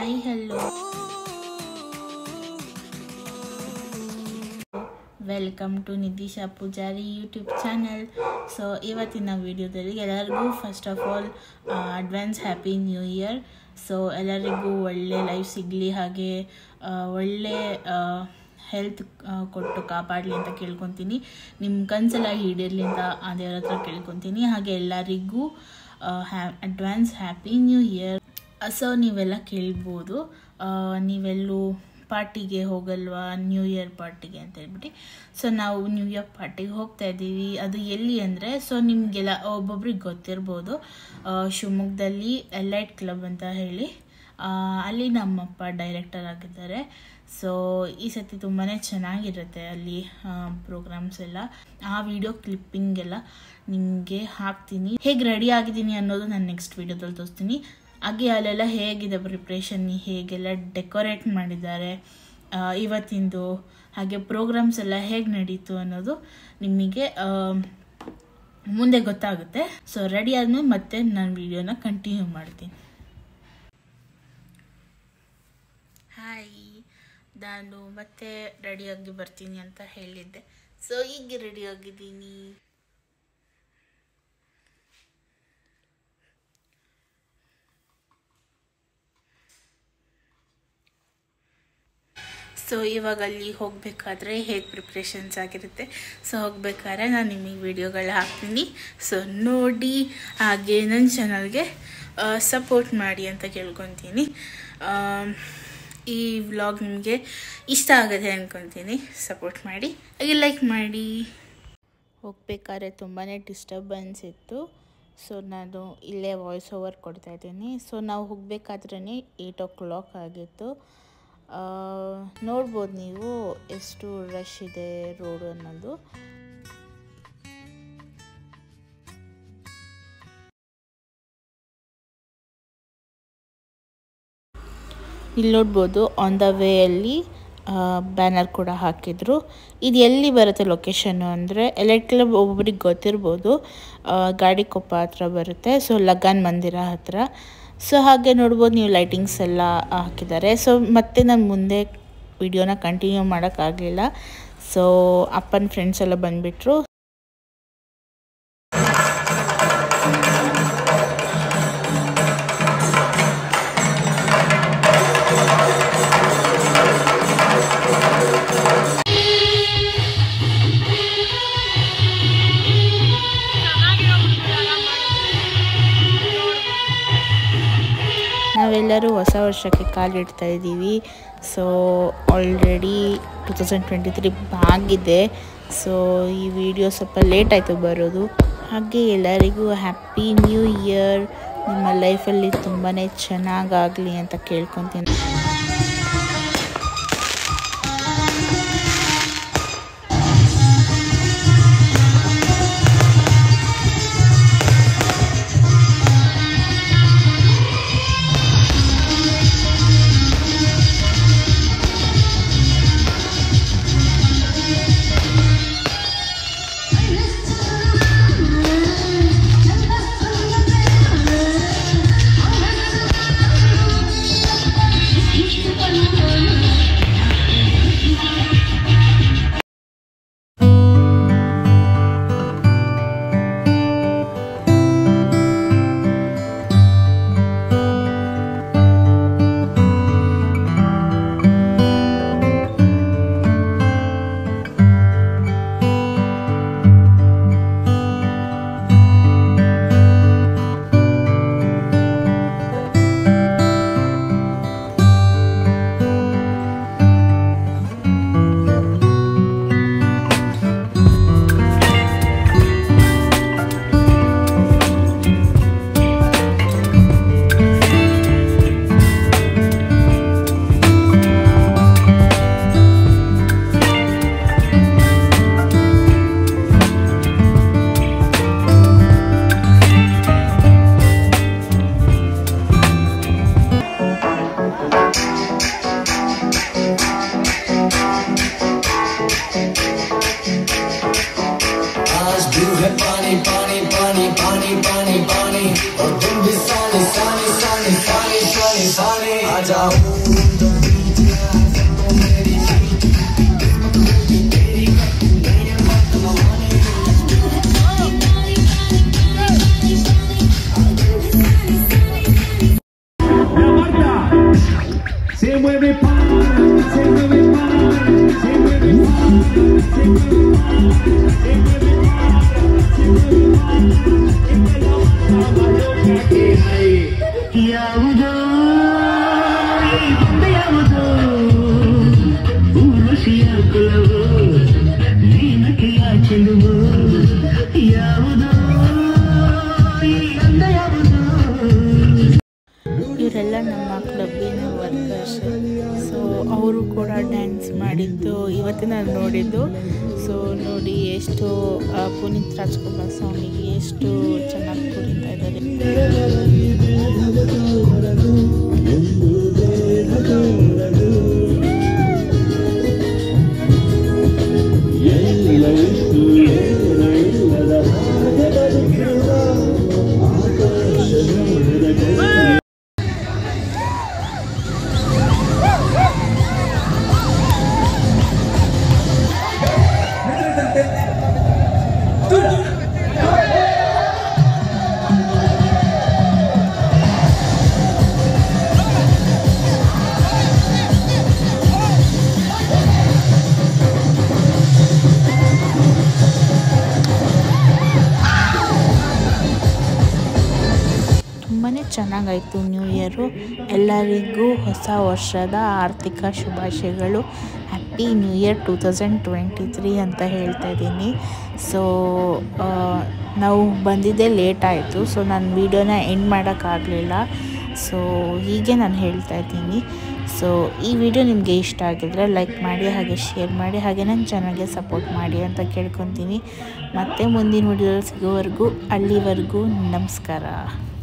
Hi hello welcome to Nidhisha Poojari YouTube channel so ಇವತ್ತಿನ ವಿಡಿಯೋದಲ್ಲಿ ಎಲ್ಲರಿಗೂ first of all advance happy new year so ಎಲ್ಲರಿಗೂ ಒಳ್ಳೆ ಲೈಫ್ ಸಿಗಲಿ ಹಾಗೆ ಆ, ಒಳ್ಳೆ ಹೆಲ್ತ್ ಕೊಟ್ಟು ಕಾಪಾಡಲಿ ಅಂತ ಕೇಳ್ಕೊತೀನಿ ನಿಮ್ಮ ಕನಸೆಲ್ಲ ಈಡೇರಲಿ ಅಂತ ಆ ದೇವ್ರ ಹತ್ರ ಕೇಳ್ಕೊತೀನಿ ಹಾಗೆ ಎಲ್ಲರಿಗೂ ಹ್ಯಾ advance happy new year so ನೀವೆಲ್ಲ ಕೇಳ್ಬೋದು ಆ, ನೀವೆಲ್ಲೂ ಪಾರ್ಟಿಗೆ ಹೋಗಲ್ವಾ ನ್ಯೂ ಇಯರ್ ಪಾರ್ಟಿಗೆ ಅಂತ ಹೇಳ್ಬಿಟ್ಟು ಸೊ ನಾವು ನ್ಯೂ ಇಯರ್ ಪಾರ್ಟಿಗೆ ಹೋಗ್ತಾ ಇದ್ದೀವಿ ಅದು ಎಲ್ಲಿ ಅಂದರೆ ಸೊ ನಿಮಗೆಲ್ಲ ಒಬ್ಬೊಬ್ರಿಗೆ ಗೊತ್ತಿರ್ಬೋದು ಆ, ಶಿವಮೊಗ್ಗದಲ್ಲಿ ಎಲೈಟ್ ಕ್ಲಬ್ ಅಂತ ಹೇಳಿ ಆ, ಅಲ್ಲಿ ನಮ್ಮಪ್ಪ ಡೈರೆಕ್ಟರ್ ಆಗಿದ್ದಾರೆ ಸೊ ಈ ಸತಿ ತುಂಬಾ ಚೆನ್ನಾಗಿರುತ್ತೆ ಅಲ್ಲಿ ಪ್ರೋಗ್ರಾಮ್ಸ್ ಎಲ್ಲ ಆ ವಿಡಿಯೋ ಕ್ಲಿಪ್ಪಿಂಗ್ ಎಲ್ಲ ನಿಮಗೆ ಹಾಕ್ತೀನಿ ಹೇಗೆ ರೆಡಿ ಆಗಿದ್ದೀನಿ ಅನ್ನೋದು ನಾನು ನೆಕ್ಸ್ಟ್ ವಿಡಿಯೋದಲ್ಲಿ ತೋರಿಸ್ತೀನಿ ಹಾಗೆ ಅಲ್ಲೆಲ್ಲ ಹೇಗಿದೆ ಪ್ರಿಪ್ರೇಷನ್ ಹೇಗೆಲ್ಲ ಡೆಕೋರೇಟ್ ಮಾಡಿದ್ದಾರೆ ಆ, ಇವತ್ತಿಂದು ಹಾಗೆ ಪ್ರೋಗ್ರಾಮ್ಸ್ ಎಲ್ಲ ಹೇಗೆ ನಡೀತು ಅನ್ನೋದು ನಿಮಗೆ ಆ, ಮುಂದೆ ಗೊತ್ತಾಗುತ್ತೆ ಸೊ ರೆಡಿ ಆದ್ಮೇಲೆ ಮತ್ತೆ ನಾನು ವಿಡಿಯೋನ ಕಂಟಿನ್ಯೂ ಮಾಡ್ತೀನಿ ಹಾಯ್ ನಾನು ಮತ್ತೆ ರೆಡಿಯಾಗಿ ಬರ್ತೀನಿ ಅಂತ ಹೇಳಿದ್ದೆ ಸೊ ಈಗ ರೆಡಿ ಆಗಿದ್ದೀನಿ ಸೊ ಇವಾಗ ಅಲ್ಲಿ ಹೋಗಬೇಕಾದ್ರೆ ಹೇಗೆ ಪ್ರಿಪ್ರೇಷನ್ಸ್ ಆಗಿರುತ್ತೆ ಸೊ ಹೋಗ್ಬೇಕಾದ್ರೆ ನಾನು ನಿಮಗೆ ವಿಡಿಯೋಗಳು ಹಾಕ್ತೀನಿ ಸೊ ನೋಡಿ ಹಾಗೆ ನನ್ನ ಚಾನಲ್ಗೆ ಸಪೋರ್ಟ್ ಮಾಡಿ ಅಂತ ಕೇಳ್ಕೊತೀನಿ ಆ, ಈ ವ್ಲಾಗ್ ನಿಮಗೆ ಇಷ್ಟ ಆಗುತ್ತೆ ಅಂದ್ಕೊತೀನಿ ಸಪೋರ್ಟ್ ಮಾಡಿ ಹಾಗೆ ಲೈಕ್ ಮಾಡಿ ಹೋಗ್ಬೇಕಾದ್ರೆ ತುಂಬಾ ಡಿಸ್ಟರ್ಬೆನ್ಸ್ ಇತ್ತು ಸೊ ನಾನು ಇಲ್ಲೇ ವಾಯ್ಸ್ ಓವರ್ ಕೊಡ್ತಾ ಇದ್ದೀನಿ ಸೊ ನಾವು ಹೋಗಬೇಕಾದ್ರೇ ಏಯ್ಟ್ ಓ ಕ್ಲಾಕ್ ಆಗಿತ್ತು ಆ, ನೋಡ್ಬೋದು ನೀವು ಎಷ್ಟು ರಶ್ ಇದೆ ರೋಡು ಅನ್ನೋದು ಇಲ್ಲಿ ನೋಡ್ಬೋದು ಆನ್ ದ ವೇಯಲ್ಲಿ ಬ್ಯಾನರ್ ಕೂಡ ಹಾಕಿದ್ರು ಇದು ಎಲ್ಲಿ ಬರುತ್ತೆ ಲೊಕೇಶನ್ನು ಅಂದರೆ ಎಲೆಕ್ಟ್ ಕ್ಲಬ್ ಒಬ್ಬೊಬ್ರಿಗೆ ಗೊತ್ತಿರ್ಬೋದು ಆ, ಗಾಡಿಕೊಪ್ಪ ಹತ್ರ ಬರುತ್ತೆ ಸೊ ಲಗಾನ್ ಮಂದಿರ ಹತ್ರ ಸೊ ಹಾಗೆ ನೋಡ್ಬೋದು ನೀವು ಲೈಟಿಂಗ್ಸ್ ಎಲ್ಲ ಹಾಕಿದ್ದಾರೆ ಸೊ ಮತ್ತೆ ನಾನು ಮುಂದೆ ವಿಡಿಯೋನ ಕಂಟಿನ್ಯೂ ಮಾಡೋಕ್ಕಾಗಲಿಲ್ಲ ಸೊ ಅಪ್ಪನ ಫ್ರೆಂಡ್ಸ್ ಎಲ್ಲ ಬಂದುಬಿಟ್ರು ನಾವೆಲ್ಲರೂ ಹೊಸ ವರ್ಷಕ್ಕೆ ಕಾಲಿಡ್ತಾ ಇದ್ದೀವಿ so already two thousand twenty three ಆಗಿದೆ ಸೊ ಈ ವಿಡಿಯೋ ಸ್ವಲ್ಪ ಲೇಟ್ ಆಯಿತು ಬರೋದು ಹಾಗೆ ಎಲ್ಲರಿಗೂ ಹ್ಯಾಪಿ ನ್ಯೂ ಇಯರ್ ನಿಮ್ಮ ಲೈಫಲ್ಲಿ ತುಂಬಾ ಚೆನ್ನಾಗಾಗಲಿ ಅಂತ ಕೇಳ್ಕೊತೀನಿ Thank you. सारे आ जाओ Se mueve para, se mueve para, se mueve para, se mueve para, se mueve para, se mueve para, en la loca que hay. ಯಾವುದೋ ಈ ಬಂದೆ ಯಾವುದೋ ಊರ್ವಶಿಯ ಕುಲವೋ ನೀನಕೆಯ ಚೆಲುವು ಯಾವುದೋ ಈ ಅಂದ ಯಾವುದೋ ಇವರೆಲ್ಲ ನಮ್ಮ ಕ್ಲಬ್ಬಿನ ವರ್ಕರ್ಸ್ ಸೊ ಅವರು ಕೂಡ ಡ್ಯಾನ್ಸ್ ಮಾಡಿದ್ದು ಇವತ್ತಿನ ನೋಡಿದ್ದು ಸೊ ನೋಡಿ ಎಷ್ಟು ಆ, ಪುನೀತ್ ರಾಜ್ಕುಮಾರ್ ಸಾಂಗಿಗೆ ಎಷ್ಟು ಚೆನ್ನಾಗಿ ಕುಣಿತಾ ಇದ್ದಾರೆ ತುಂಬಾ ಚೆನ್ನಾಗಾಯಿತು ನ್ಯೂ ಇಯರು ಎಲ್ಲರಿಗೂ ಹೊಸ ವರ್ಷದ ಆರ್ಥಿಕ ಶುಭಾಶಯಗಳು happy new year two thousand twenty three ಅಂತ ಹೇಳ್ತಾ ಇದ್ದೀನಿ ಸೊ ನಾವು ಬಂದಿದ್ದೇ ಲೇಟ್ ಆಯಿತು ಸೊ ನಾನು ವೀಡಿಯೋನ ಎಂಡ್ ಮಾಡೋಕ್ಕಾಗಲಿಲ್ಲ ಸೊ ಹೀಗೆ ನಾನು ಹೇಳ್ತಾ ಇದ್ದೀನಿ ಸೊ ಈ ವಿಡಿಯೋ ನಿಮಗೆ ಇಷ್ಟ ಆಗಿದ್ರೆ ಲೈಕ್ ಮಾಡಿ ಹಾಗೆ ಶೇರ್ ಮಾಡಿ ಹಾಗೆ ನನ್ನ ಚಾನಲ್ಗೆ ಸಪೋರ್ಟ್ ಮಾಡಿ ಅಂತ ಕೇಳ್ಕೊತೀನಿ ಮತ್ತೆ ಮುಂದಿನ ವಿಡಿಯೋದಲ್ಲಿ ಸಿಗೋವರೆಗೂ ಅಲ್ಲಿವರೆಗೂ ನಮಸ್ಕಾರ